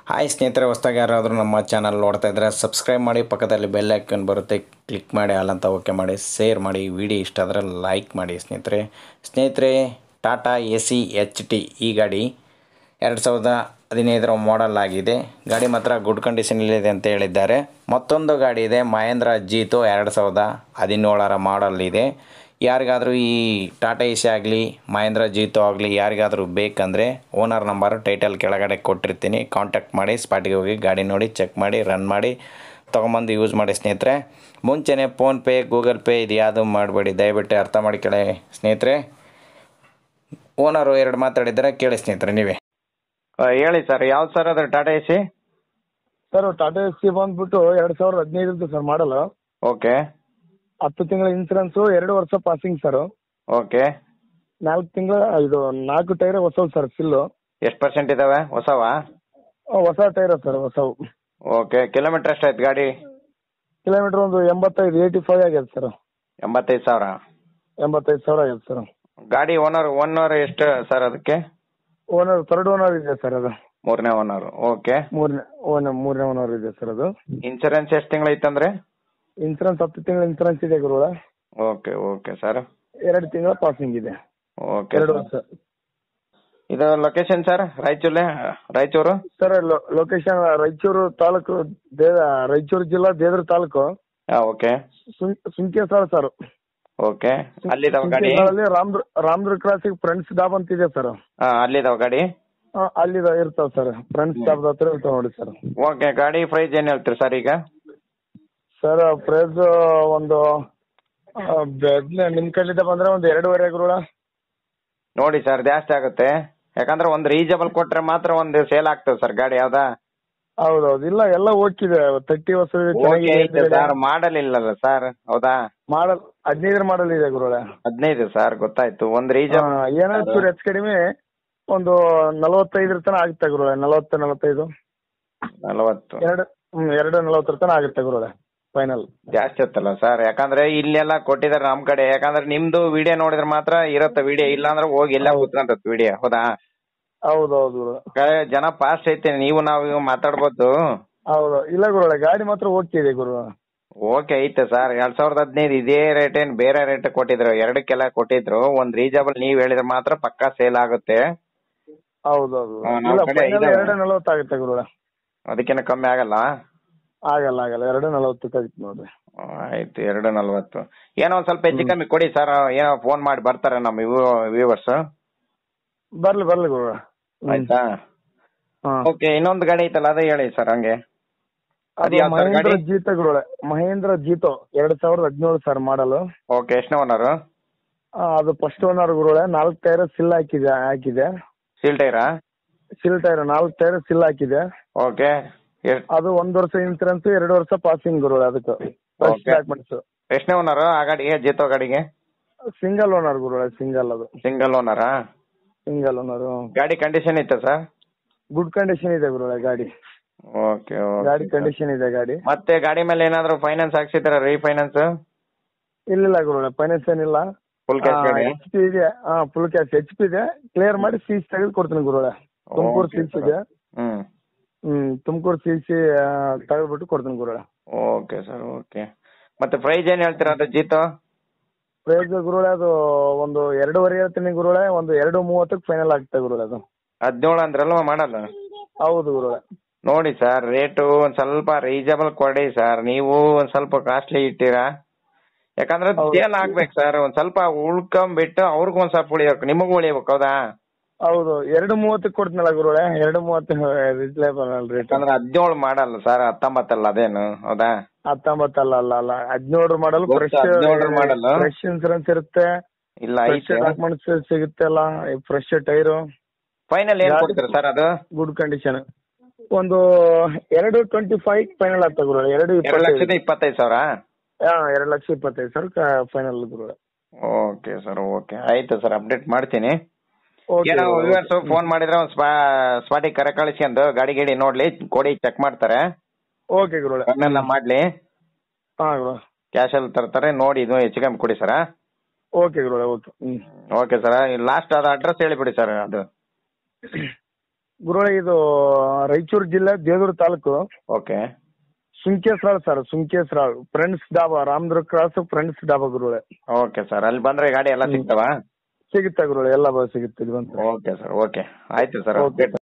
Hi ಸ್ನೇಹಿತರೆ ಹೊಸ್ದಾಗಿ ಯಾರಾದರೂ ನಮ್ಮ ಚಾನಲ್ ನೋಡ್ತಾ ಇದ್ದರೆ ಸಬ್ಸ್ಕ್ರೈಬ್ ಮಾಡಿ ಪಕ್ಕದಲ್ಲಿ ಬೆಲ್ ಐಕನ್ ಬರುತ್ತೆ ಕ್ಲಿಕ್ ಮಾಡಿ ಅಲ್ಲಂತ ಓಕೆ ಮಾಡಿ ಶೇರ್ ಮಾಡಿ ವಿಡಿಯೋ ಇಷ್ಟ ಆದರೆ ಲೈಕ್ ಮಾಡಿ ಸ್ನೇಹಿತರೆ ಸ್ನೇಹಿತರೆ Tata A C H T ಈ ಗಾಡಿ ಎರಡು ಸಾವಿರದ ಹದಿನೈದರ ಮಾಡೆಲ್ ಆಗಿದೆ ಗಾಡಿ ಮಾತ್ರ ಗುಡ್ ಕಂಡೀಷನಲ್ಲಿದೆ ಅಂತ ಹೇಳಿದ್ದಾರೆ ಮತ್ತೊಂದು ಗಾಡಿ ಇದೆ ಮಹೇಂದ್ರ ಜೀತು ಎರಡು ಸಾವಿರದ ಹದಿನೇಳರ ಮಾಡೆಲ್ ಇದೆ ಯಾರಿಗಾದರೂ ಈ ಟಾಟಾ ಎ ಸಿ ಆಗಲಿ ಮಹೇಂದ್ರ ಜೀತು ಆಗಲಿ ಯಾರಿಗಾದರೂ ಬೇಕಂದರೆ ಓನರ್ ನಂಬರ್ ಟೈಟಲ್ ಕೆಳಗಡೆ ಕೊಟ್ಟಿರ್ತೀನಿ ಕಾಂಟ್ಯಾಕ್ಟ್ ಮಾಡಿ ಸ್ಪಾಟಿಗೆ ಹೋಗಿ ಗಾಡಿ ನೋಡಿ ಚೆಕ್ ಮಾಡಿ ರನ್ ಮಾಡಿ ತೊಗೊಂಬಂದು ಯೂಸ್ ಮಾಡಿ ಸ್ನೇಹಿತರೆ ಮುಂಚೆನೇ ಫೋನ್ಪೇ ಗೂಗಲ್ ಪೇ ಇದು ಯಾವುದು ಮಾಡಬೇಡಿ ದಯವಿಟ್ಟು ಅರ್ಥ ಮಾಡಿಕೊಳ್ಳಿ ಸ್ನೇಹಿತರೆ ಓನರು ಎರಡು ಮಾತಾಡಿದರೆ ಕೇಳಿ ಸ್ನೇಹಿತರೆ ನೀವೇ ಹೇಳಿ ಸರ್ ಯಾವ್ದು ಸರ್ ಅದು Tata A C sir Tata S C ಬಂದ್ಬಿಟ್ಟು ಎರಡ್ ಸಾವಿರದ ಹದಿನೈದು ಸರ್ ಮಾಡಲ್ಲ ಓಕೆ ಹತ್ತು ತಿಂಗಳ ಇನ್ಸೂರೆನ್ಸು ಎರಡು ವರ್ಷ ಪಾಸಿಂಗ್ ಸರ್ ಓಕೆ ನಾಲ್ಕು ತಿಂಗಳ ಇದು ನಾಲ್ಕು ಟೈರ್ ಹೊಸವು ಸರ್ ಸಿಲ್ಲು ಎಷ್ಟು ಪರ್ಸೆಂಟ್ ಇದ್ದಾವೆ ಹೊಸವಾ ಹೊಸ ಟೈರ್ ಸರ್ ಹೊಸವು ಓಕೆ ಕಿಲೋಮೀಟ್ರ್ ಎಷ್ಟಾಯ್ತು ಗಾಡಿ ಕಿಲೋಮೀಟರ್ ಒಂದು ಎಂಬತ್ತೈದು ಏಯ್ಟಿ ಫೈವ್ ಆಗ್ಯದ ಸರ್ ಎಂಬತ್ತೈದು ಸಾವಿರ ಎಂಬತ್ತೈದು ಸಾವಿರ ಆಗ್ಯದ ಸರ್ ಗಾಡಿ ಓನರ್ ಓನರ್ ಎಷ್ಟು ಸರ್ ಅದಕ್ಕೆ ಓನರ್ ಥರ್ಡ್ ಓನರ್ ಇದೆ ಸರ್ ಅದು ಮೂರನೇ ಓನರ್ ಓಕೆ ಮೂರನೇ ಓನರ್ ಮೂರನೇ ಓನರ್ ಇದೆ ಸರ್ ಅದು ಇನ್ಸೂರೆನ್ಸ್ ಎಷ್ಟು ತಿಂಗಳೈತಂದ್ರೆ ಇನ್ಸೂರೆನ್ಸ್ ಹತ್ತು ತಿಂಗಳ ಇನ್ಸೂರೆನ್ಸ್ ಇದೆ ಗುರುಗಳ ಓಕೆ ಓಕೆ ಸರ್ ಎರಡು ತಿಂಗಳ ಪಾಸಿಂಗ್ ಇದೆ ಓಕೆ ಎರಡು ವರ್ಷ ಇದು ಲೊಕೇಶನ್ ಸರ್ ರಾಯಚೂರೇ ರಾಯಚೂರು ಸರ್ ಲೊಕೇಶನ್ ರಾಯಚೂರು ತಾಲೂಕು ದೇ ರಾಯಚೂರು ಜಿಲ್ಲಾ ದೇದ್ರ ತಾಲೂಕು ಹಾಂ ಓಕೆ ಸುಂ- ಸುಂಕೇಶ್ವರ ಸರ್ ಓಕೆ ಅಲ್ಲಿದಾವ ಗಾಡಿ ಸುಂಕೇಶ್ವರಲ್ಲಿ ರಾಮದುರ್ ರಾಮದುರ್ ಕ್ರಾಸಿಗೆ ಫ್ರೆಂಡ್ಸ್ ಡಾಬ್ ಅಂತ ಇದೆ ಸರ್ ಹಾಂ ಅಲ್ಲಿದಾವ ಗಾಡಿ ಅಲ್ಲಿ ಇರ್ತಾವ ಸರ್ ಫ್ರೆಂಡ್ಸ್ ಡಾಬ್ ಹತ್ರ ಇರ್ತಾವ ನೋಡಿ ಸರ್ ಓಕೆ ಗಾಡಿ ಪ್ರೈಸ್ ಏನು ಹೇಳ್ತೀರಿ ಸರ್ ಈಗ ಸರ್ ಪ್ರೈಸ್ ಒಂದು ಆ, ಬೆದ್ನೆ ನಿಮ್ ಕೈಲಿಂದ ಬಂದ್ರೆ ಒಂದು ಎರಡೂವರೆ ಗುರುಳ ನೋಡಿ ಸರ್ ಜಾಸ್ತಿ ಆಗುತ್ತೆ ಯಾಕಂದ್ರೆ ಒಂದು ರೀಸನಬಲ್ ಕೊಟ್ರೆ ಮಾತ್ರ ಒಂದು ಸೇಲ್ ಆಗ್ತದೆ ಸರ್ ಗಾಡಿ ಯಾವ್ದಾ ಹೌದೌದು ಇಲ್ಲ ಎಲ್ಲ ಓದ್ತಿದೆ ತರ್ಟಿ ವರ್ಷ ಓಕೆ ಐತೆ ಸರ್ ಮಾಡಲ್ ಇಲ್ಲಲ್ಲ ಸರ್ ಹೌದಾ ಮಾಡಲ್ ಹದಿನೈದರ ಮಾಡಲ್ ಇದೆ ಗುರುಳ ಹದಿನೈದು ಸರ್ ಗೊತ್ತಾಯ್ತು ಒಂದು ರೀಸನ್ ಏನಾದ್ರು ಚೂರು ಹೆಚ್ಚು ಕಡಿಮೆ ಒಂದು ನಲವತ್ತೈದರ ತನ ಆಗುತ್ತೆ ಗುರುಳ ನಲವತ್ತು ನಲವತ್ತೈದು ನಲವತ್ತು ಎರಡು ಹ್ಮ್ ಎರಡು ನಲವತ್ತರ ತನ ಆಗುತ್ತೆ ಗುರುಳ ಫೈನಲ್ ಜಾಸ್ತಿ ಆಯ್ತಲ್ಲ ಸರ್ ಯಾಕಂದ್ರೆ ಇಲ್ಲೆಲ್ಲ ಕೊಟ್ಟಿದ್ದಾರೆ ನಮ್ ಕಡೆ ಯಾಕಂದ್ರೆ ನಿಮ್ದು ವಿಡಿಯೋ ನೋಡಿದ್ರೆ ಮಾತ್ರ ಇರುತ್ತೆ ವಿಡಿಯೋ ಇಲ್ಲ ಅಂದ್ರೆ ಹೋಗಿ ಎಲ್ಲ ಕೂತ್ಕೊಂತತ್ ವಿಡಿಯೋ ಹೌದಾ ಹೌದೌದು ಗುರುಳ ಕಡೆ ಜನ ಫಾಸ್ಟ್ ಐತೆ ನೀವು ನಾವು ಇವ್ ಮಾತಾಡ್ಬೋದು ಹೌದು ಇಲ್ಲ ಗುರುಳೆ ಗಾಡಿ ಮಾತ್ರ ಓದ್ತಿದೆ ಗುರು ಓಕೆ ಐತೆ ಸರ್ ಎರಡ್ ಸಾವಿರದ ಹದಿನೈದು ಇದೇ ರೇಟ್ ಏನ್ ಬೇರೆ ರೇಟ್ ಕೊಟ್ಟಿದ್ರು ಎರಡಕ್ಕೆಲ್ಲ ಕೊಟ್ಟಿದ್ರು ಒಂದ್ ರೀಸನಬಲ್ ನೀವ್ ಹೇಳಿದ್ರೆ ಮಾತ್ರ ಪಕ್ಕಾ ಸೇಲ್ ಆಗುತ್ತೆ ಹೌದೌದು ಹಾ, ನಮ್ ಇಲ್ಲ ಕಡೆ ಫೈನಲ್ ಇದಾವೆ. ಎರಡು ನಲವತ್ತಾಗುತ್ತೆ ಗುರುಳೆ ಅದಕ್ಕಿಂತ ಕಮ್ಮಿ ಆಗಲ್ಲ ಆಗಲ್ಲ ಆಗಲ್ಲ ಎರಡು ನಲವತ್ತಕ್ಕೆ ಆಗುತ್ತೆ ನೋಡ್ರಿ ಆಯ್ತು ಎರಡು ನಲ್ವತ್ತು ಏನೋ ಒಂದ್ ಸ್ವಲ್ಪ ಹೆಚ್ಚು ಕಮ್ಮಿ ಕೊಡಿ ಸರ್ ಏನೋ ಫೋನ್ ಮಾಡಿ ಬರ್ತಾರೆ ನಮ್ಮ ವ್ಯೂವರ್ಸ್ ಬರ್ಲಿ ಬರ್ಲಿ ಗುರುಳೆ ಆಯ್ತಾ ಹಾ ಓಕೆ ಇನ್ನೊಂದು ಗಾಡಿ ಐತಲ್ಲ ಅದೇ ಹೇಳಿ ಸರ್ ಹಂಗೆ ಅದು ಅದು ಯಾವ ಸರ್ ಮಹೇಂದ್ರ ಗಾಡಿ ಜೀತ ಗುರುಳೆ ಮಹೇಂದ್ರ ಜೀತೋ ಎರಡ್ ಸಾವಿರದ ಹದಿನೇಳು ಸರ್ ಮಾಡಲು ಓಕೆ ಎಷ್ಟನೇ ಓನರು ಅದು ಫಸ್ಟ್ ಓನರ್ ಗುರುಳೆ ನಾಲ್ಕು ಟೈರ್ ಸಿಲ್ ಹಾಕಿದೆ ಹಾಕಿದೆ ಸೀಲ್ ಟೈರಾ ಸಿಲ್ ಟೈರ್ ನಾಲ್ಕು ಟೈರ್ ಸಿಲ್ ಹಾಕಿದೆ ಓಕೆ ಅದು ಒಂದ್ ವರ್ಷ ಇನ್ಸೂರೆನ್ಸ್ ಎರಡು ವರ್ಷ ಪಾಸಿಂಗ್ ಗುರುಳೆ ಅದಕ್ಕೆ ಫ್ರೆಶ್ Okay. ಡಾಕ್ಯುಮೆಂಟ್ಸ್ ಎಷ್ಟನೇ ಓನರು ಆ ಗಾಡಿಗೆ ಜೀತೋ ಗಾಡಿಗೆ ಸಿಂಗಲ್ ಓನರ್ ಗುರುಳೆ ಸಿಂಗಲ್ ಅದು ಸಿಂಗಲ್ ಓನರಾ ಸಿಂಗಲ್ ಓನರ್ ಗಾಡಿ ಕಂಡೀಷನ್ ಇತ್ತು ಸರ್ ಗುಡ್ ಕಂಡೀಷನ್ ಇದೆ ಗುರುಳೆ ಗಾಡಿ ಓಕೆ ಗಾಡಿ ಓಕೆ ಕಂಡೀಷನ್ ಇದೆ ಗಾಡಿ ಮತ್ತೆ ಗಾಡಿ ಮೇಲೆ ಏನಾದ್ರು ಫೈನಾನ್ಸ್ ಹಾಕ್ಸಿದಾರ ರೀಫೈನಾನ್ಸ್ ಇಲ್ಲ ಗುರುಳೆ ಫೈನಾನ್ಸ್ ಏನಿಲ್ಲ ಫುಲ್ ಕ್ಯಾಶ್ ಗಾಡಿ ಎಚ್ ಪಿ ಇದೆ ಹಾ ಫುಲ್ ಕ್ಯಾಶ್ ಎಚ್ ಪಿ ಇದೆ ಕ್ಲಿಯರ್ ಮಾಡಿ ಸೀಸ್ ತೆಗೆದು ಕೊಡ್ತೀನಿ ಗುರುಳೆ ತುಮಕೂರು Okay, ಸೀಸ್ sir. ಇದೆ ಹ್ಮ್ ಹ್ಮ್ ತುಮಕೂರು ಸೀಸಿ ತೆಗೆದ್ಬಿಟ್ಟು ಕೊಡ್ತೀನಿ ಗುರುಳೆ ಓಕೆ ಸರ್ ಓಕೆ ಮತ್ತೆ ಪ್ರೈಸ್ ಏನ್ ಹೇಳ್ತೀರಾ ಅದು ಜೀತೋ ಪ್ರೈಸ್ ಗುರುಳೆ ಅದು ಒಂದು ಎರಡೂವರೆ ಹೇಳ್ತೀನಿ ಗುರುಳೆ ಒಂದು ಎರಡು ಮೂವತ್ತಕ್ಕೆ ಫೈನಲ್ ಆಗುತ್ತೆ ಗುರುಳೆ ಅದು ಹದಿನೇಳು ಅಂದ್ರಲ್ವ ಮಾಡಲ್ಲ ಹೌದು ಗುರುಳೆ ನೋಡಿ ಸರ್ ರೇಟು ಒಂದ್ ಸ್ವಲ್ಪ ರೀಸನಬಲ್ ಕೊಡಿ ಸರ್ ನೀವು ಒಂದ್ ಸ್ವಲ್ಪ ಕಾಸ್ಟ್ಲಿ ಇಟ್ಟಿರಾ ಯಾಕಂದ್ರೆ ಹೌದು. ಸೇಲ್ ಆಗ್ಬೇಕು ಸರ್ ಒಂದ್ ಸ್ವಲ್ಪ ಉಳ್ಕೊಂಬಿಟ್ಟು ಅವ್ರಿಗೂ ಒಂದ್ ಸ್ವಲ್ಪ ಉಳಿಬೇಕು ನಿಮಗೂ ಉಳಿಬೇಕು ಹೌದಾ ಹೌದು ಎರಡು ಮೂವತ್ತಕ್ಕೆ ಕೊಡ್ತೀನಲ್ಲ ಗುರುಳೆ ಎರಡು ಮೂವತ್ತು ರಿಜ್ಲೇಬಲ್ ರೇಟ್ ಯಾಕಂದ್ರೆ ಹದಿನೇಳು ಮಾಡಲ್ಲ ಸರ್ ಹತ್ತೊಂಬತ್ತಲ್ಲ ಅದೇನು ಹೌದಾ ಹತ್ತೊಂಬತ್ತಲ್ಲ ಅಲ್ಲ ಅಲ್ಲ ಹದಿನೇಳು ಮಾಡಲ್ ಗೊತ್ತು, ಫ್ರೆಶ್ 17 model. ಫ್ರೆಶ್ ಇನ್ಸೂರೆನ್ಸ್ ಇರುತ್ತೆ ಇಲ್ಲ ಫ್ರೆಶ್ ಐತೆ ಡಾಕ್ಯುಮೆಂಟ್ಸ್ ಸಿಗುತ್ತೆ ಅಲ್ಲ ಫ್ರೆಶ್ ಟೈರು ಫೈನಲ್ ಏನ್ ಗಾಡಿ- ಕೊಡ್ತೀರಾ ಸರ್ ಅದು ಗುಡ್ ಕಂಡೀಷನ್ ಒಂದು ಎರಡು ಟ್ವೆಂಟಿ ಫೈವ್ ಫೈನಲ್ ಆಗ್ತದೆ ಗುರುಳೆ ಎರಡು ಎರಡು ಲಕ್ಷದ ಇಪ್ಪತ್ತೈದು ಇಪ್ಪತ್ತೈದು ಸಾವಿರ ಹಾ ಎರಡು ಲಕ್ಷ ಇಪ್ಪತ್ತೈದು ಸಾವಿರ ಫೈನಲ್ ಗುರುಳೆ ಓಕೆ ಸರ್ ಓಕೆ ಆಯ್ತು ಸರ್ ಅಪ್ಡೇಟ್ ಮಾಡ್ತೀನಿ ಓಕೆ ಏನೋ ವ್ಯೂವರ್ಸ್ ಫೋನ್ ಮಾಡಿದ್ರೆ ಒಂದು ಸ್ಪಾಟಿಗೆ ಕರೆ ಕಳಿಸ್ಕೊಂಡು ಗಾಡಿ ಗಿಡಿ ನೋಡ್ಲಿ ಕೊಡಿ ಚೆಕ್ ಮಾಡ್ತಾರೆ ಓಕೆ ಗುರುಳೆ ಕಣ್ಣೆಲ್ಲ ಮಾಡ್ಲಿ ಹಾ ಗುರು ಕ್ಯಾಶ್ ಅಲ್ಲಿ ತರ್ತಾರೆ ನೋಡಿ ಇದು ಹೆಚ್ಚು ಕಮ್ಮಿ ಕೊಡಿ ಸರ್ ಓಕೆ ಗುರುಳೆ ಓಕೆ ಹ್ಮ್ ಓಕೆ ಸರ್ ಲಾಸ್ಟ್ ಅದು ಅಡ್ರೆಸ್ ಹೇಳಿಬಿಡಿ ಸರ್ ಅದು ಗುರುಗಳೇ ಇದು ರಾಯಚೂರು ಜಿಲ್ಲೆ Devur taluk okay Sunkeshral sir Sunkeshral Friends dhaba Ramadurga cross Friends dhaba ಗುರುಗಳೇ ಓಕೆ ಸರ್ ಅಲ್ಲಿ ಬಂದರೆ ಗಾಡಿ ಎಲ್ಲ ಸಿಗ್ತಾವಾ ಸಿಗುತ್ತೆ ಗುರುಗಳೇ ಎಲ್ಲ ಬ- ಸಿಗುತ್ತೆ ಇದು ಬಂತು ಓಕೆ ಸರ್ ಓಕೆ ಆಯಿತು ಸರ್ Okay.